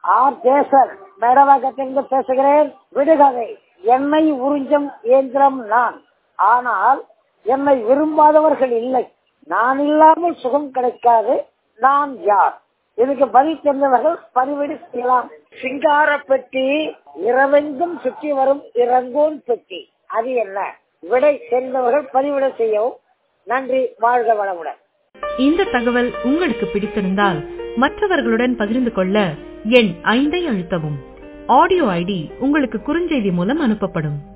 R தேசர் மேடவாக்கத்திலிருந்து பேசுகிறேன் விடுகதை என்னை உறிஞ்சும் இயந்திரம் நான் ஆனால் என்னை விரும்பாதவர்கள் இல்லை நான் இல்லாமல் சுகம் கிடைக்காது நான் யார் இதுக்கு பதில் தெரிந்தவர்கள் பதிவீடு செய்யலாம் சிங்கார பெட்டி இரவெங்கும் சுற்றி வரும் இறங்கோன் பெட்டி அது என்ன விடை தெரிந்தவர்கள் பதிவிட செய்யவும் நன்றி வாழ்க வளமுடன் இந்த தகவல் உங்களுக்கு பிடித்திருந்தால் மற்றவர்களுடன் பகிர்ந்து கொள்ள எண் ஐந்தை அழுத்தவும் ஆடியோ ஐடி உங்களுக்கு குறுஞ்செய்தி மூலம் அனுப்பப்படும்